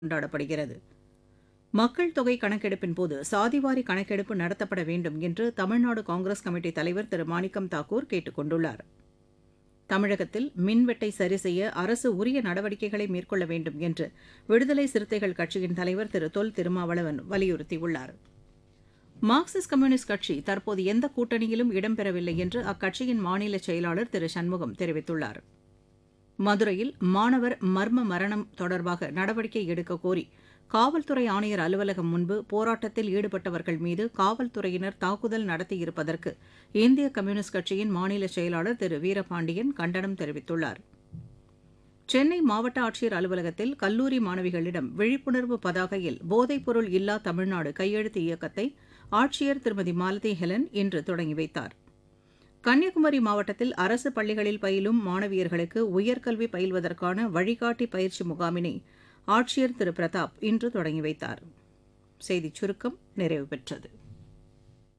கொண்டாடப்படுகிறது மக்கள் தொகை கணக்கெடுப்பின் போது சாதிவாரி கணக்கெடுப்பு நடத்தப்பட வேண்டும் என்று தமிழ்நாடு காங்கிரஸ் கமிட்டி தலைவர் திரு மாணிக்கம் தாக்கூர் கேட்டுக் கொண்டுள்ளார் தமிழகத்தில் மின்வெட்டை சரி செய்ய அரசு உரிய நடவடிக்கைகளை மேற்கொள்ள வேண்டும் என்று விடுதலை சிறுத்தைகள் கட்சியின் தலைவர் திரு தொல் திருமாவளவன் வலியுறுத்தியுள்ளார் மார்க்சிஸ்ட் கம்யூனிஸ்ட் கட்சி தற்போது எந்த கூட்டணியிலும் இடம்பெறவில்லை என்று அக்கட்சியின் மாநில செயலாளர் திரு சண்முகம் தெரிவித்துள்ளார் மதுரையில் மாணவர் மர்ம மரணம் தொடர்பாக நடவடிக்கை எடுக்க கோரி காவல்துறை ஆணையர் அலுவலகம் முன்பு போராட்டத்தில் ஈடுபட்டவர்கள் மீது காவல்துறையினர் தாக்குதல் நடத்தியிருப்பதற்கு இந்திய கம்யூனிஸ்ட் கட்சியின் மாநில செயலாளர் திரு வீரபாண்டியன் கண்டனம் தெரிவித்துள்ளார் சென்னை மாவட்ட ஆட்சியர் அலுவலகத்தில் கல்லூரி மாணவிகளிடம் விழிப்புணர்வு பதாகையில் போதைப்பொருள் இல்லா தமிழ்நாடு கையெழுத்து இயக்கத்தை ஆட்சியர் திருமதி மாலதி ஹெலன் இன்று தொடங்கி வைத்தார் கன்னியாகுமரி மாவட்டத்தில் அரசு பள்ளிகளில் பயிலும் மாணவியர்களுக்கு உயர்கல்வி பயில்வதற்கான வழிகாட்டி பயிற்சி முகாமினை ஆட்சியர் திரு பிரதாப் இன்று தொடங்கி வைத்தார் செய்திச் சுருக்கம் நிறைவு பெற்றது